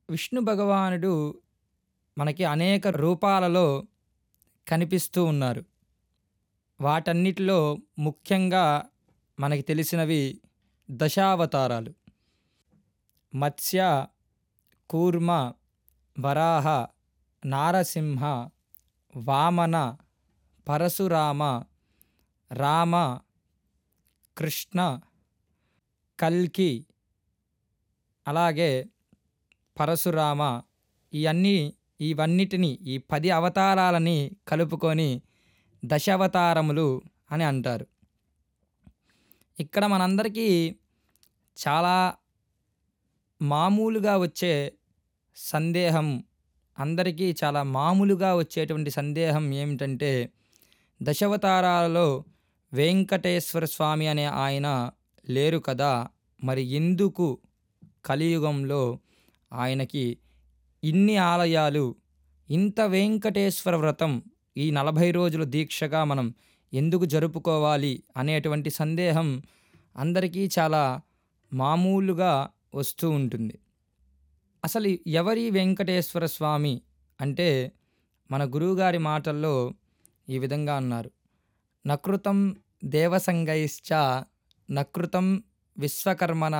విష్ణు భగవానుడు మనకి అనేక రూపాలలో కనిపిస్తూ ఉన్నారు వాటన్నిటిలో ముఖ్యంగా మనకి తెలిసినవి దశావతారాలు మత్స్య కూర్మ వరాహ నారసింహ వామన పరశురామ రామ కృష్ణ కల్కి అలాగే పరశురామ ఇవన్నీ ఇవన్నిటిని ఈ పది అవతారాలని కలుపుకొని దశావతారములు అని అంటారు ఇక్కడ మనందరికీ చాలా మామూలుగా వచ్చే సందేహం అందరికీ చాలా మామూలుగా వచ్చేటువంటి సందేహం ఏమిటంటే దశావతారాలలో వెంకటేశ్వర స్వామి అనే ఆయన లేరు కదా మరి ఎందుకు కలియుగంలో ఆయనకి ఇన్ని ఆలయాలు ఇంత వెంకటేశ్వర వ్రతం ఈ నలభై రోజుల దీక్షగా మనం ఎందుకు జరుపుకోవాలి అనేటువంటి సందేహం అందరికీ చాలా మామూలుగా వస్తూ ఉంటుంది అసలు ఎవరి వెంకటేశ్వర స్వామి అంటే మన గురువుగారి మాటల్లో ఈ విధంగా అన్నారు నకృతం దేవసంగైశ్చ నకృతం విశ్వకర్మణ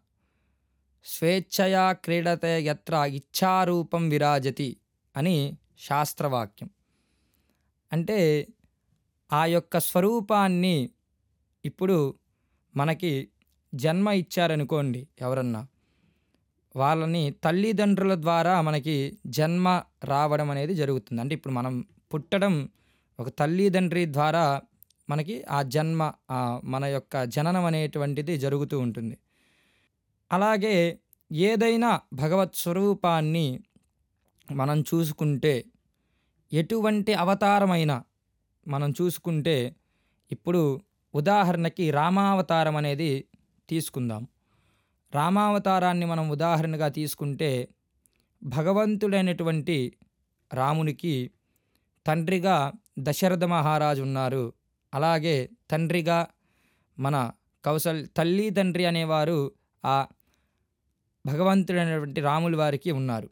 స్వేచ్ఛయా క్రీడతే యత్ర ఇచ్ఛారూపం విరాజతి అని శాస్త్రవాక్యం అంటే ఆ యొక్క స్వరూపాన్ని ఇప్పుడు మనకి జన్మ ఇచ్చారనుకోండి ఎవరన్నా వాళ్ళని తల్లిదండ్రుల ద్వారా మనకి జన్మ రావడం అనేది జరుగుతుంది అంటే ఇప్పుడు మనం పుట్టడం ఒక తల్లిదండ్రి ద్వారా మనకి ఆ జన్మ మన యొక్క జననం అనేటువంటిది జరుగుతూ ఉంటుంది అలాగే ఏదైనా భగవత్ స్వరూపాన్ని మనం చూసుకుంటే ఎటువంటి అవతారమైన మనం చూసుకుంటే ఇప్పుడు ఉదాహరణకి రామావతారం అనేది తీసుకుందాం రామావతారాన్ని మనం ఉదాహరణగా తీసుకుంటే భగవంతుడైనటువంటి రామునికి తండ్రిగా దశరథ మహారాజు ఉన్నారు అలాగే తండ్రిగా మన కౌసల్ తల్లి తండ్రి అనేవారు ఆ భగవంతుడైనటువంటి రాముల వారికి ఉన్నారు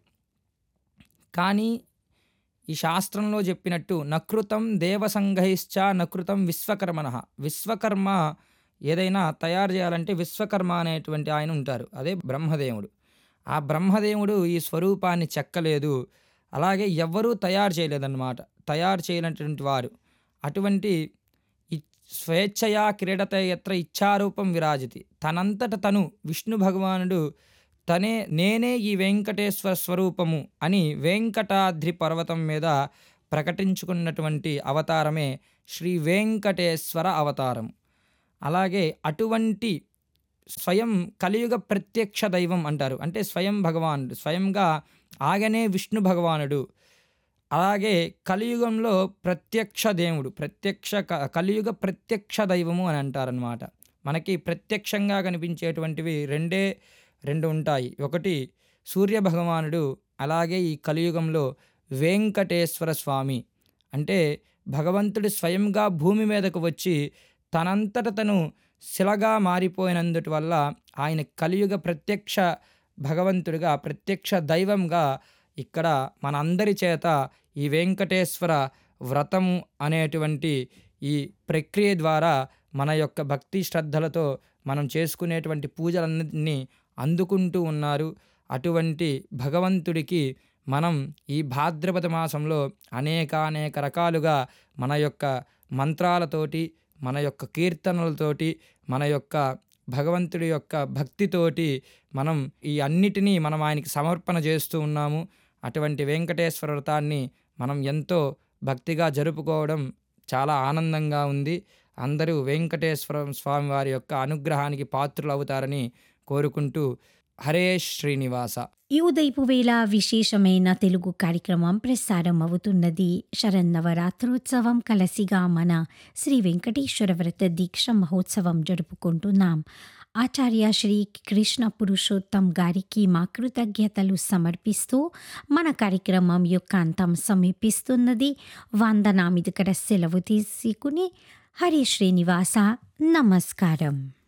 కానీ ఈ శాస్త్రంలో చెప్పినట్టు నకృతం దేవసంఘైశ్చ నకృతం విశ్వకర్మణ విశ్వకర్మ ఏదైనా తయారు చేయాలంటే విశ్వకర్మ అనేటువంటి ఆయన ఉంటారు అదే బ్రహ్మదేవుడు ఆ బ్రహ్మదేవుడు ఈ స్వరూపాన్ని చెక్కలేదు అలాగే ఎవ్వరూ తయారు చేయలేదన్నమాట తయారు చేయనటువంటి వారు అటువంటి స్వేచ్ఛయా క్రీడత ఎత్ర ఇచ్ఛారూపం విరాజితి తనంతట తను విష్ణు భగవానుడు తనే నేనే ఈ వెంకటేశ్వర స్వరూపము అని వెంకటాద్రి పర్వతం మీద ప్రకటించుకున్నటువంటి అవతారమే శ్రీ వెంకటేశ్వర అవతారం అలాగే అటువంటి స్వయం కలియుగ ప్రత్యక్ష దైవం అంటారు అంటే స్వయం భగవానుడు స్వయంగా ఆగనే విష్ణు భగవానుడు అలాగే కలియుగంలో ప్రత్యక్ష దేవుడు ప్రత్యక్ష కలియుగ ప్రత్యక్ష దైవము అని అంటారనమాట మనకి ప్రత్యక్షంగా కనిపించేటువంటివి రెండే రెండు ఉంటాయి ఒకటి సూర్య భగవానుడు అలాగే ఈ కలియుగంలో వెంకటేశ్వర స్వామి అంటే భగవంతుడు స్వయంగా భూమి మీదకు వచ్చి తనంతట తను శిలగా మారిపోయినందుటి వల్ల ఆయన కలియుగ ప్రత్యక్ష భగవంతుడిగా ప్రత్యక్ష దైవంగా ఇక్కడ మన అందరి చేత ఈ వెంకటేశ్వర వ్రతము అనేటువంటి ఈ ప్రక్రియ ద్వారా మన యొక్క భక్తి శ్రద్ధలతో మనం చేసుకునేటువంటి పూజలన్నింటినీ అందుకుంటూ ఉన్నారు అటువంటి భగవంతుడికి మనం ఈ భాద్రపద మాసంలో అనేక అనేక రకాలుగా మన యొక్క మంత్రాలతోటి మన యొక్క కీర్తనలతోటి మన యొక్క భగవంతుడి యొక్క భక్తితోటి మనం ఈ అన్నిటినీ మనం ఆయనకి సమర్పణ చేస్తూ ఉన్నాము అటువంటి వెంకటేశ్వర వ్రతాన్ని మనం ఎంతో భక్తిగా జరుపుకోవడం చాలా ఆనందంగా ఉంది అందరూ వెంకటేశ్వర స్వామి వారి యొక్క అనుగ్రహానికి పాత్రులు అవుతారని కోరుకుంటూ హరే శ్రీనివాస ఈ ఉదయపు వేళ విశేషమైన తెలుగు కార్యక్రమం ప్రసారం అవుతున్నది శరన్నవరాత్రోత్సవం కలసిగా మన శ్రీ వెంకటేశ్వర వ్రత దీక్ష మహోత్సవం జరుపుకుంటున్నాం ఆచార్య శ్రీ కృష్ణ పురుషోత్తం గారికి మా కృతజ్ఞతలు సమర్పిస్తూ మన కార్యక్రమం యొక్క అంతం సమీపిస్తున్నది వందనామిదికడ సెలవు తీసుకుని హరి శ్రీనివాస నమస్కారం